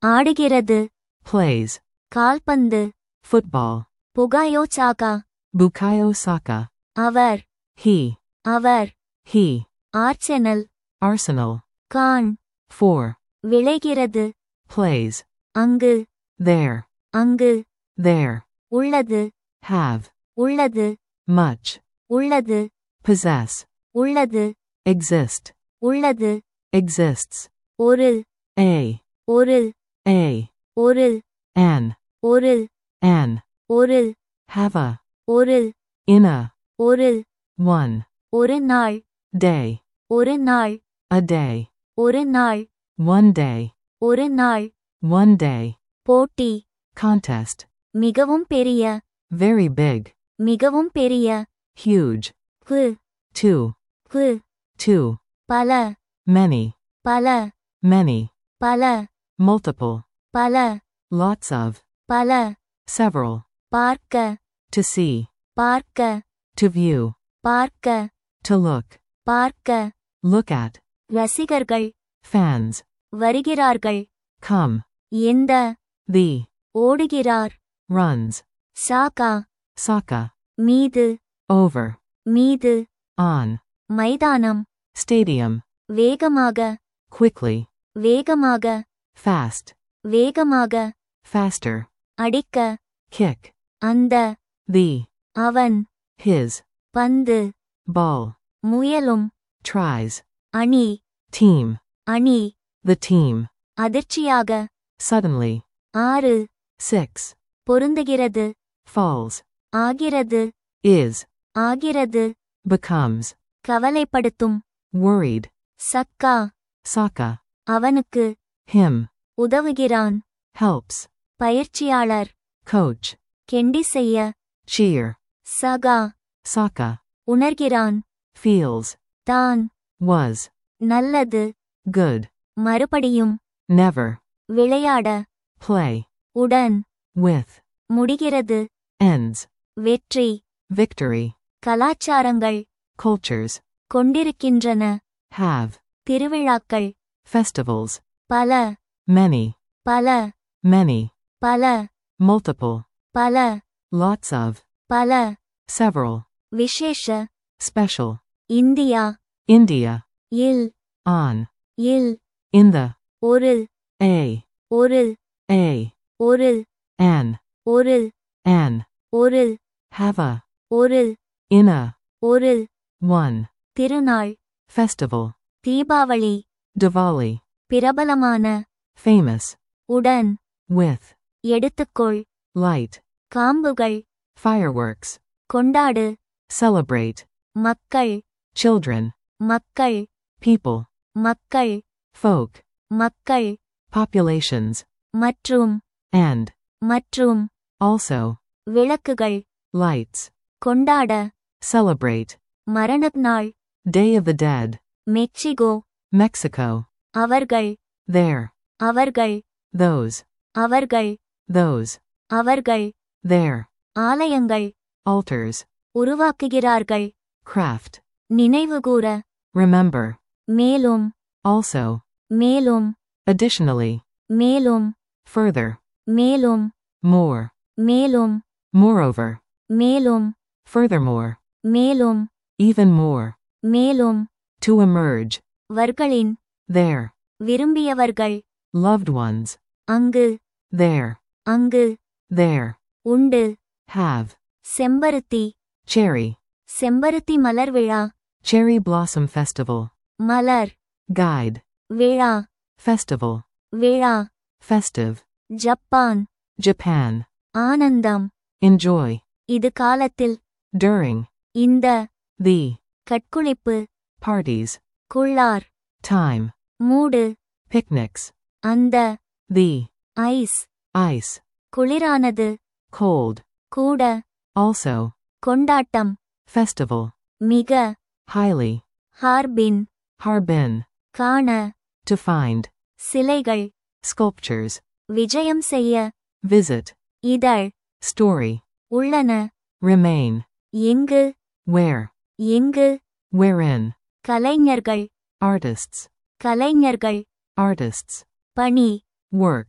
ஆடுகிறது plays, கால்பந்து football, Bukayo Saka Bukayo Saka, அவர் he, அவர் he, ஆர்செனல் Arsenal, கான் for, விளைகிறது plays, அங்கு there, அங்கு there, உள்ளது have, உள்ளது much, உள்ளது possess, உள்ளது exist, உள்ளது exists, ஒரு a, ஒரு a, ஒரு an, ஒரு an, ஒரு have a, ஒரு in a, ஒரு one, ஒரு நாள் day, ஒரு நாள் a day, ஒரு நாள் one day, ஒரு நாள் one day, போட்டி contest, மிகவும் பெரிய very big, மிகவும் பெரிய huge, கு two, கு two, பல many, பல many, பல multiple, பல lots of, பல several, பார்க்க to see, பார்க்க to view, பார்க்க to look, பார்க்க look at, ரசிகர்கள் fans, வருகிறார்கள் come, எந்த the, ஓடுகிறார் runs, சாகா Saka, மீது over, மீது on, மைதானம் stadium, வேகமாக quickly, வேகமாக fast, வேகமாக faster, அடிக்க kick, அந்த the, அவன் his, பந்து ball, முயலும் tries, அணி team, அணி the team, அதிர்ச்சியாக suddenly, ஆறு six, பொருந்துகிறது falls, ஆகிறது is, ஆகிறது becomes, கவலைப்படுத்தும் worried, சக்கா Saka, அவனுக்கு him, உதவுகிறான் helps, பயிற்சியாளர் coach, கெண்டி செய்ய cheer, சகா Saka, உணர்கிறான் feels, தான் was, நல்லது good, மறுபடியும் never, விளையாட play, உடன் with, முடிகிறது ends, வெற்றி victory, கலாச்சாரங்கள் cultures, கொண்டிருக்கின்றன have, திருவிழாக்கள் festivals, பல many, பல many, பல multiple, பல lots of, பல several, விசேஷ special, இந்தியா India, இல் on, இல் in the, ஒரு a, ஒரு a, ஒரு an, ஒரு an, ஒரு have a, ஒரு in a, ஒரு one, திருநாள் festival, தீபாவளி Diwali, பிரபலமான famous, உடன் with, எடுத்துக்கொள் light, காம்புகள் fireworks, கொண்டாடு celebrate, மக்கள் children, மக்கள் people, மக்கள் folk, மக்கள் populations, மற்றும் and, மற்றும் also, விளக்குகள் lights, கொண்டாட celebrate, மரண நாள் Day of the Dead, Mexico Mexico, அவர்கள் there, அவர்கள் those, அவர்கள் those, அவர்கள் there, ஆலயங்கள் altars, உருவாக்குகிறார்கள் craft, நினைவுகூர remember, மேலும் also, மேலும் additionally, மேலும் further, மேலும் more, மேலும் moreover, மேலும் furthermore, மேலும் even more, மேலும் to emerge, வர்களின் there, விரும்பியவர்கள் loved ones, அங்கு there, அங்கு there, உண்டு have, செம்பருத்தி cherry, செம்பருத்தி மலர் விழா cherry blossom festival, மலர் guide, விழா festival, விழா festive, ஜப்பான் Japan, ஆனந்தம் enjoy, இது காலத்தில் during, இந்த the, கட்குளிப்பு parties, குள்ளார் time, மூடு picnics, அந்த the, ஐஸ் ice, குளிரானது cold, கூட also, கொண்டாட்டம் festival, மிக highly, ஹார்பின் harbin, காண to find, சிலைகள் sculptures, விஜயம் செய்ய visit, இதழ் story, உள்ளன remain, எங்கு where, எங்கு wherein, கலைஞர்கள் artists, கலைஞர்கள் artists, பணி work,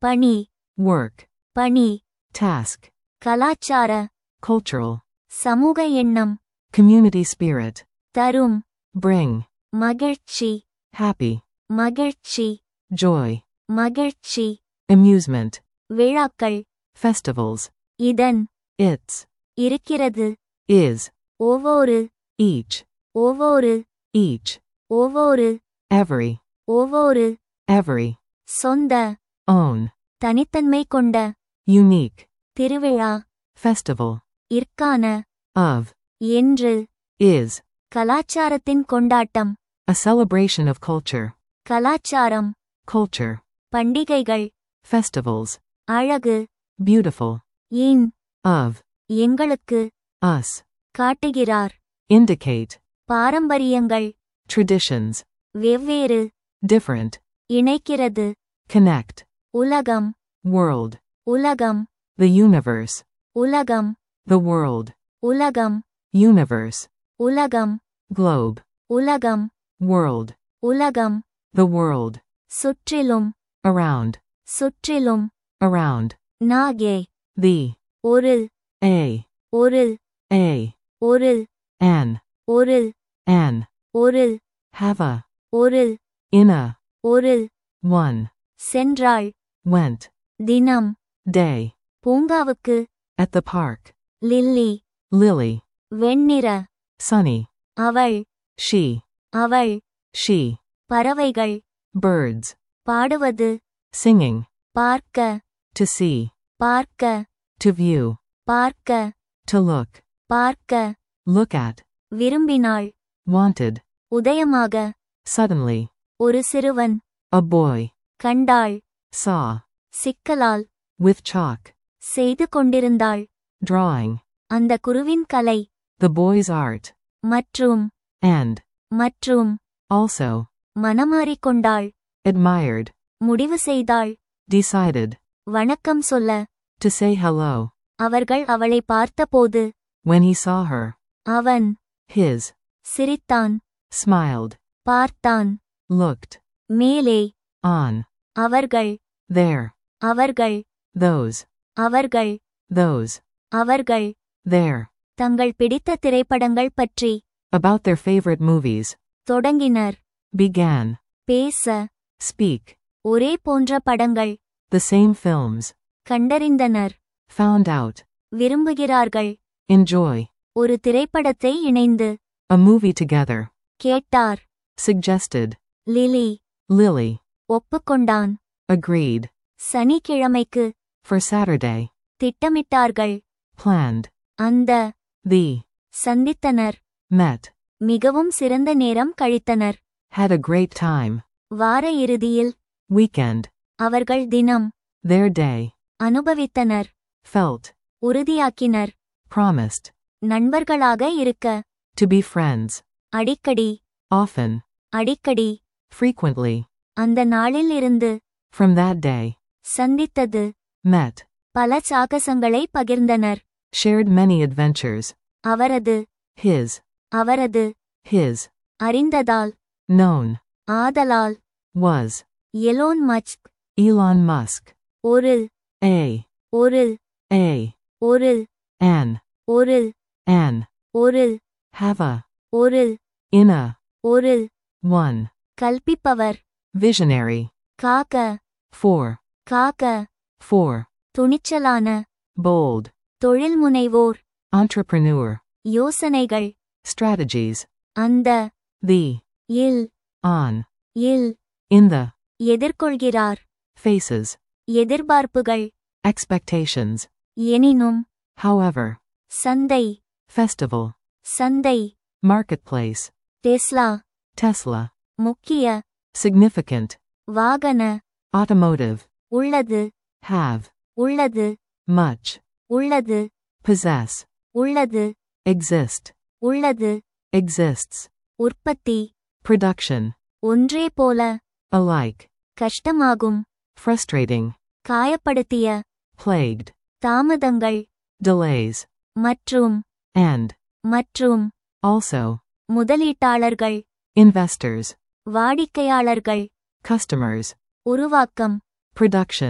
பணி work, பணி task, கலாச்சார cultural, சமூக எண்ணம் community spirit, தரும் bring, மகிழ்ச்சி happy, மகிழ்ச்சி joy, மகிழ்ச்சி amusement, விழாக்கள் festivals, இதன் its, இருக்கிறது is, ஒவ்வொரு each, ஒவ்வொரு each, ஒவ்வொரு every, ஒவ்வொரு every, சொந்த own, தனித்தன்மை கொண்ட unique, திருவிழா festival, இற்கான of, என்று is, கலாச்சாரத்தின் கொண்டாட்டம் a celebration of culture, கலாச்சாரம் culture, பண்டிகைகள் festivals, அழகு beautiful, இன் of, எங்களுக்கு us, காட்டுகிறார் indicate, பாரம்பரியங்கள் traditions, வெவ்வேறு different, இணைக்கிறது connect, உலகம் world, உலகம் the universe, உலகம் the world, உலகம் universe, உலகம் globe, உலகம் world, உலகம் the world, சுற்றிலும் around, சுற்றிலும் around, நாகே the, ஒரு a, ஒரு a, ஒரு an, ஒரு an, ஒரு have a, ஒரு in a, ஒரு one, சென்றாள் went, தினம் day, பூங்காவுக்கு at the park, Lily lily, வெண்ணிற sunny, அவள் she, அவள் she, பறவைகள் birds, பாடுவது singing, பார்க்க to see, பார்க்க to view, பார்க்க to look, பார்க்க look at, விரும்பினாள் wanted, உதயமாக suddenly, ஒரு சிறுவன் a boy, கண்டாள் saw, சிக்கலால் with chalk, செய்து கொண்டிருந்தாள் drawing, அந்த குருவின் கலை the boy's art, மற்றும் and, மற்றும் also, மனமாறிக்கொண்டாள் admired, முடிவு செய்தாள் decided, வணக்கம் சொல்ல to say hello, அவர்கள் அவளை பார்த்தபோது when he saw her, அவன் his, சிரித்தான் smiled, பார்த்தான் looked, மேலே on, அவர்கள் there, அவர்கள் those, அவர்கள் those, அவர்கள் there, தங்கள் பிடித்த திரைப்படங்கள் பற்றி about their favorite movies, தொடங்கினர் began, பேச speak, ஒரே போன்ற படங்கள் the same films, கண்டறிந்தனர் found out, விரும்புகிறார்கள் enjoy, ஒரு திரைப்படத்தை இணைந்து a movie together, கேட்டார் suggested, லிலி Lily, ஒப்புக்கொண்டான் agreed, சனிக்கிழமைக்கு for Saturday, திட்டமிட்டார்கள் planned, அந்த the, சந்தித்தனர் met, மிகவும் சிறந்த நேரம் கழித்தனர் had a great time, வார இறுதியில் weekend, அவர்கள் தினம் their day, அனுபவித்தனர் felt, உறுதியாக்கினர் promised, நண்பர்களாக இருக்க to be friends, அடிக்கடி often, அடிக்கடி frequently, அந்த நாளில் இருந்து from that day, சந்தித்தது met, பல சாகசங்களை பகிர்ந்தனர் shared many adventures, அவரது his, அவரது his, அறிந்ததால் known, ஆதலால் was, Elon Musk Elon Musk, ஒரு a, ஒரு a, ஒரு an, ஒரு an, ஒரு have a, ஒரு in a, ஒரு one, கல்பிப்பவர் visionary, காக்க for, காக்க for, துணிச்சலான bold, தொழில் முனைவோர் entrepreneur, யோசனைகள் strategies, அந்த the, இல் on, இல் in the, எதிர்கொள்கிறார் faces, எதிர்பார்ப்புகள் expectations, எனினும் however, சந்தை festival, சந்தை marketplace, டெஸ்லா Tesla, முக்கிய significant, வாகன automotive, உள்ளது have, உள்ளது much, உள்ளது possess, உள்ளது exist, உள்ளது exists, உற்பத்தி production, ஒன்றே போல alike, கஷ்டமாகும் frustrating, காயப்படுத்திய plagued, தாமதங்கள் delays, மற்றும் and, மற்றும் also, முதலீட்டாளர்கள் investors, வாடிக்கையாளர்கள் customers, உருவாக்கம் production,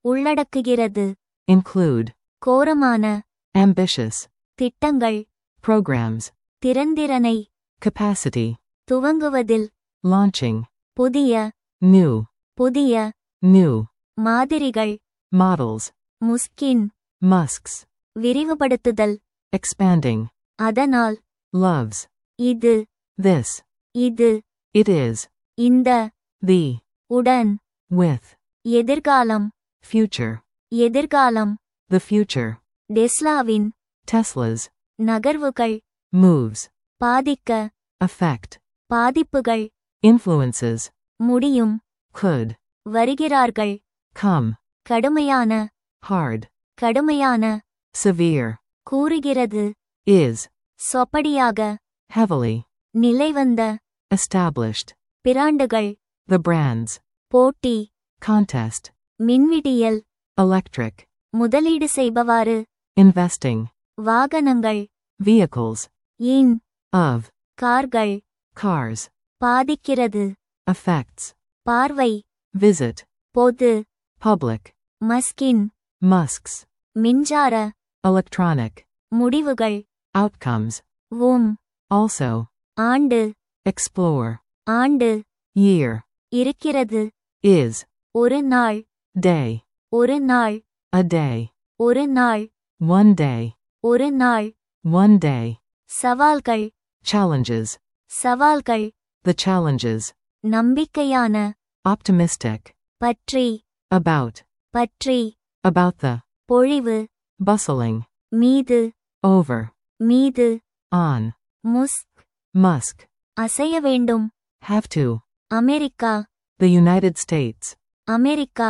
உள்ளடக்குகிறது include, கோரமான ambitious, திட்டங்கள் programs, திறந்திறனை capacity, துவங்குவதில் launching, புதிய new, புதிய new, மாதிரிகள் models, முஸ்கின் musks, விரிவுபடுத்துதல் expanding, அதனால் loves, இது this, இது it is, இந்த the, உடன் with, எதிர்காலம் future, எதிர்காலம் the future, டெஸ்லாவின் Tesla's, நகர்வுகள் moves, பாதிக்க affect, பாதிப்புகள் influences, முடியும் could, வருகிறார்கள் come, கடுமையான hard, கடுமையான severe, கூறுகிறது is, சொப்படியாக heavily, நிலைவந்த established, பிராண்டுகள் the brands, போட்டி contest, மின்விடியல் electric, முதலீடு செய்பவாறு investing, வாகனங்கள் vehicles, இன் of, கார்கள் cars, பாதிக்கிறது affects, பார்வை visit, பொது public, மஸ்கின் musks, மின்சார electronic, முடிவுகள் outcomes, உம் also, ஆண்டு explore, ஆண்டு year, இருக்கிறது is, ஒரு நாள் day, ஒரு நாள் a day, ஒரு நாள் one day, ஒரு நாள் one day, சவால்கள் challenges, சவால்கள் the challenges, நம்பிக்கையான optimistic, பற்றி about, பற்றி about the, பொழிவு bustling, மீது over, மீது on, முஸ்க் musk, அசைய வேண்டும் have to, America the United States, America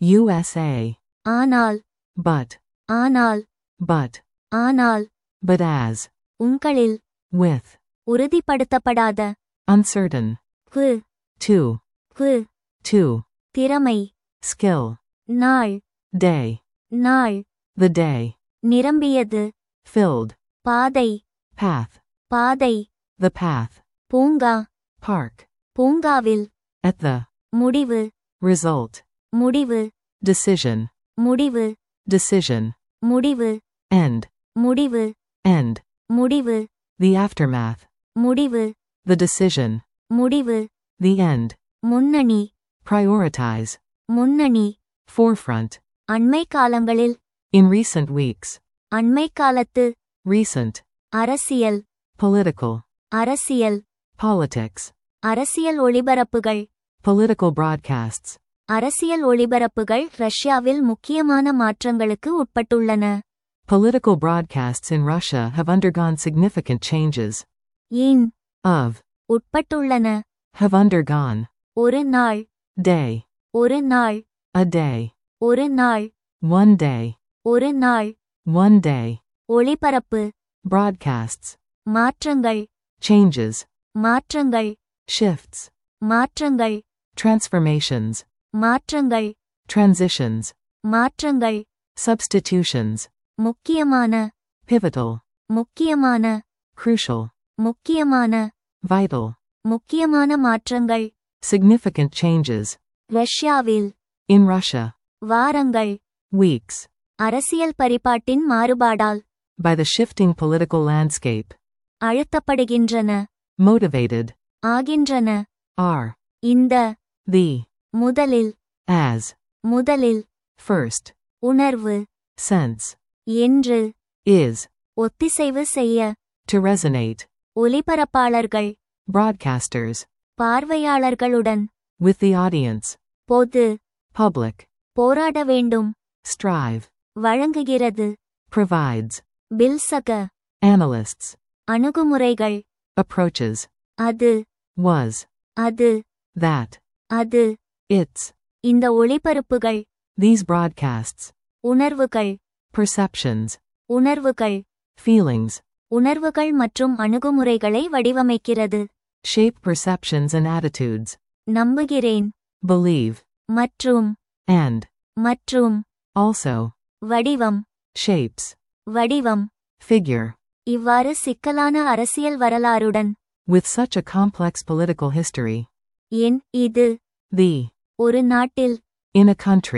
USA, ஆனால் but, ஆனால் but, ஆனால் but as, உங்களில் with, உறுதிப்படுத்தப்படாத uncertain, கு to, கு to, திறமை skill, நாள் day, நாள் the day, நிரம்பியது filled, பாதை path, பாதை the path, பூங்கா park, பூங்காவில் at the, முடிவு result, முடிவு decision, முடிவு decision, முடிவு end, முடிவு end, முடிவு the aftermath, முடிவு the decision, முடிவு the end, முன்னணி prioritize, முன்னணி forefront, அண்மை காலங்களில் in recent weeks, அண்மை காலத்து recent, அரசியல் political, அரசியல் politics, அரசியல் ஒளிபரப்புகள் political broadcasts, அரசியல் ஒளிபரப்புகள் ரஷ்யாவில் முக்கியமான மாற்றங்களுக்கு உட்பட்டுள்ளன political broadcasts in Russia have undergone significant changes, ஏன் of, உட்பட்டுள்ளன have undergone, ஒரு நாள் day, ஒரு நாள் a day, ஒரு நாள் one day, ஒரு நாள் one day, ஒளிபரப்பு broadcasts, மாற்றங்கள் changes, மாற்றங்கள் shifts, மாற்றங்கள் transformations, மாற்றங்கள் transitions, மாற்றங்கள் substitutions, முக்கியமான pivotal, முக்கியமான crucial, முக்கியமான vital, முக்கியமான மாற்றங்கள் significant changes, ரஷ்யாவில் in Russia, வாரங்கள் weeks, அரசியல் பரிபாட்டின் மாறுபாடால் by the shifting political landscape, அழுத்தப்படுகின்றன motivated, ஆகின்றன are, இந்த the, முதலில் as, முதலில் first, உணர்வு sense, என்று is, ஒத்திசைவு செய்ய to resonate, ஒலிபரப்பாளர்கள் broadcasters, பார்வையாளர்களுடன் with the audience, பொது public, போராட வேண்டும் strive, வழங்குகிறது provides, பில்சக analysts, அணுகுமுறைகள் approaches, அது was, அது that, அது its, இந்த ஒளிபரப்புகள் these broadcasts, உணர்வுகள் perceptions, உணர்வுகள் feelings, உணர்வுகள் மற்றும் அணுகுமுறைகளை வடிவமைக்கிறது shape perceptions and attitudes, நம்புகிறேன் believe, மற்றும் and, மற்றும் also, வடிவம் shapes, வடிவம் figure, இவ்வாறு சிக்கலான அரசியல் வரலாறுடன் with such a complex political history, என் இது the, ஒரு நாட்டில் in a country,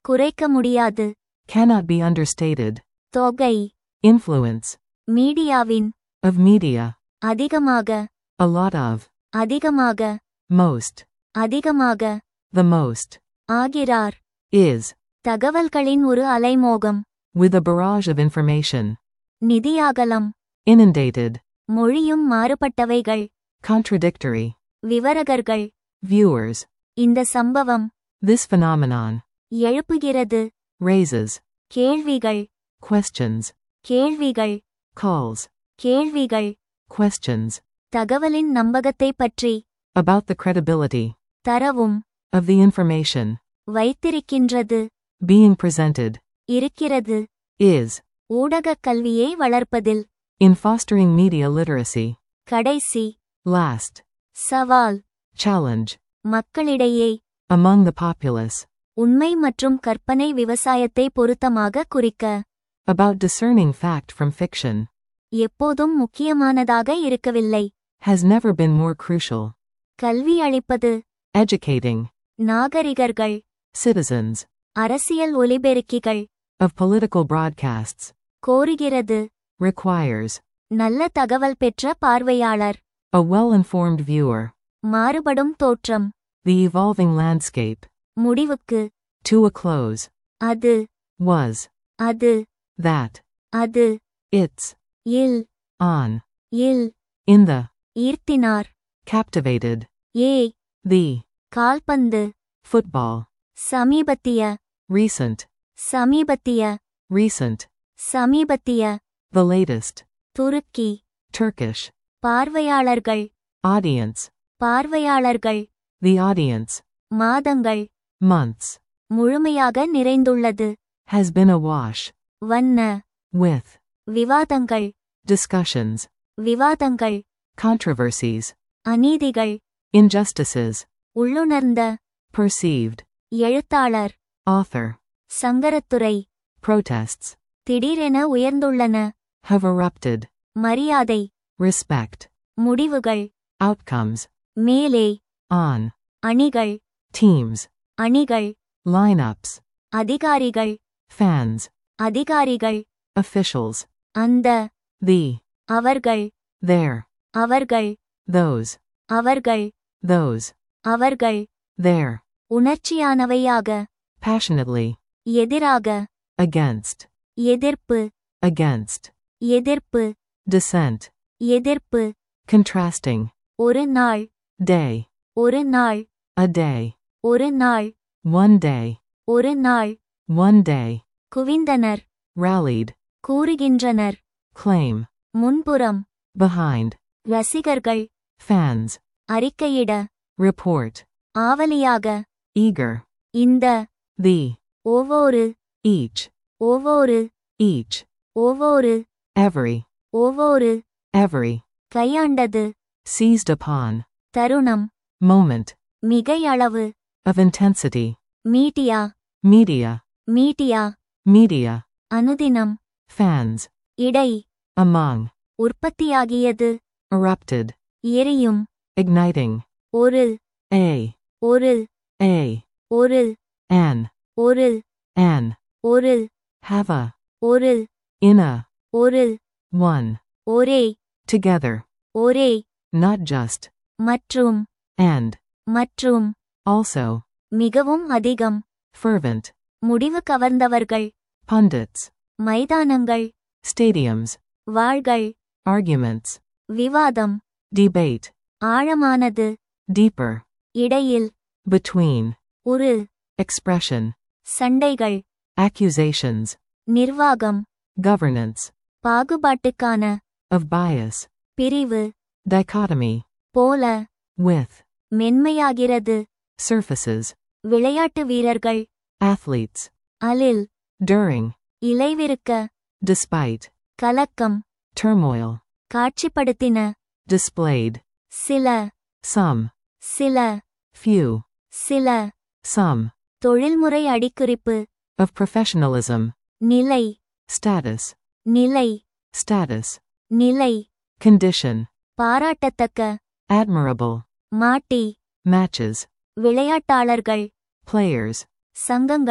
குறைக்க முடியாது cannot be understated. தொகை Influence மீடியாவின் of media, அதிகமாக a lot of, அதிகமாக most, அதிகமாக the most, ஆகிறார் is, தகவல்களின் ஒரு அலைமோகம் with a barrage of information, நிதியாகலம் inundated, மொழியும் மாறுபட்டவைகள் contradictory, விவரகர்கள் viewers, இந்த சம்பவம் this phenomenon, எழுப்புகிறது raises, கேள்விகள் questions, கேள்விகள் calls, கேள்விகள் questions, தகவலின் நம்பகத்தை பற்றி about the credibility, தரவும் of the information, வைத்திருக்கின்றது being presented, இருக்கிறது is, ஊடகக் கல்வியை வளர்ப்பதில் in fostering media literacy, கடைசி last, சவால் challenge, மக்களிடையே among the populace, உண்மை மற்றும் கற்பனை விவசாயத்தை பொருத்தமாக குறிக்க about discerning fact from fiction, எப்போதும் முக்கியமானதாக இருக்கவில்லை has never been more crucial. கல்வி அளிப்பது Educating, நாகரிகர்கள் citizens, அரசியல் ஒலிபெருக்கிகள் of political broadcasts, கோருகிறது requires, நல்ல தகவல் பெற்ற பார்வையாளர் a well-informed viewer, மாறுபடும் தோற்றம் the evolving landscape, முடிவுக்கு to a close, அது was, அது that, அது its, இல் on, இல் in the, ஈர்த்தினார் captivated, A the, கால்பந்து football, சமீபத்திய recent, சமீபத்திய recent, சமீபத்திய the latest, துருக்கி Turkish, பார்வையாளர்கள் audience, பார்வையாளர்கள் the audience, மாதங்கள் months, முழுமையாக நிறைந்துள்ளது has been awash, வண்ண with, விவாதங்கள் discussions, விவாதங்கள் controversies, அநீதிகள் injustices, உள்ளுணர்ந்த perceived, எழுத்தாளர் author, சங்கரத்துறை protests, திடீரென உயர்ந்துள்ளன have erupted, மரியாதை respect, முடிவுகள் outcomes, மேலே on, அணிகள் teams, அணிகள் lineups, அதிகாரிகள் fans, அதிகாரிகள் officials, அந்த the, அவர்கள் their, அவர்கள் those, அவர்கள் those, அவர்கள் their, உணர்ச்சியானவையாக passionately, எதிராக against, எதிர்ப்பு against, எதிர்ப்பு dissent, எதிர்ப்பு contrasting, ஒரு நாள் day, ஒரு நாள் a day, ஒரு நாள் one day, ஒரு நாள் one day, குவிந்தனர் rallied, கூறுகின்றனர் claim, முன்புறம் behind, ரசிகர்கள் fans, அறிக்கையிட report, ஆவலியாக eager, இந்த the, ஒவ்வொரு each, ஒவ்வொரு each, ஒவ்வொரு every, ஒவ்வொரு every, கையாண்டது seized upon, தருணம் moment, மிகையளவு of intensity, media media, media media, அனுதினம் fans, இடை among, உற்பத்தியாகியது erupted, எரியும் igniting, ஒரு a, ஒரு a, ஒரு an, ஒரு an, ஒரு have a, ஒரு in a, ஒரு one, ஒரே together, ஒரே not just, மற்றும் and, மற்றும் also, மிகவும் அதிகம் fervent, முடிவு கவர்ந்தவர்கள் pundits, மைதானங்கள் stadiums, வாள்கள் arguments, விவாதம் debate, ஆழமானது deeper, இடையில் between, ஒரு expression, சண்டைகள் accusations, நிர்வாகம் governance, பாகுபாட்டுக்கான of bias, பிரிவு dichotomy, போல with, மென்மையாகிறது surfaces, விளையாட்டு வீரர்கள் athletes, அலில் during, இலைவிருக்க despite, கலக்கம் turmoil, காட்சிப்படுத்தின displayed, சில some, சில few, சில some, தொழில்முறை அடிக்குறிப்பு of professionalism, நிலை status, நிலை status, நிலை condition, பாராட்டத்தக்க admirable, மாட்டி matches, விளையாட்டாளர்கள் players, சங்கங்கள்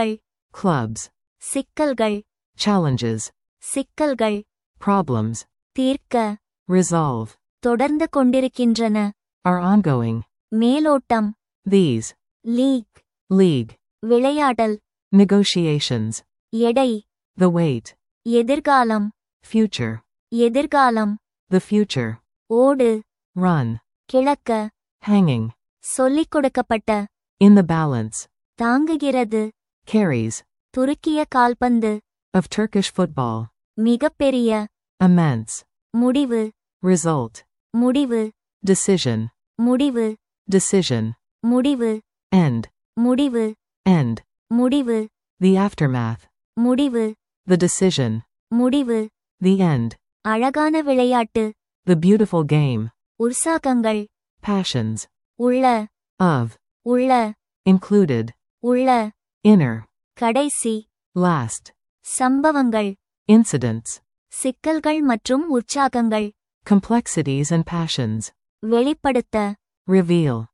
clubs, சிக்கல்கள் challenges, சிக்கல்கள் problems, தீர்க்க resolve, தொடர்ந்து கொண்டிருக்கின்றன are ongoing. மேலோட்டம் These, லீக் league, விளையாடல் negotiations, எடை the weight, எதிர்காலம் future, எதிர்காலம் the future, ஓடு run, கிழக்க hanging, சொல்லிக் கொடுக்கப்பட்ட in the balance, தாங்குகிறது carries, துருக்கிய கால்பந்து of Turkish football, மிகப்பெரிய immense, முடிவு result, முடிவு decision, முடிவு decision, முடிவு end, முடிவு end, முடிவு the aftermath, முடிவு the decision, முடிவு the end, அழகான விளையாட்டு the beautiful game, உற்சாகங்கள் passions, உள்ள of, உள்ள included, உள்ள inner, கடைசி last, சம்பவங்கள் incidents, சிக்கல்கள் மற்றும் உற்சாகங்கள் complexities and passions, வெளிப்படுத்த reveal,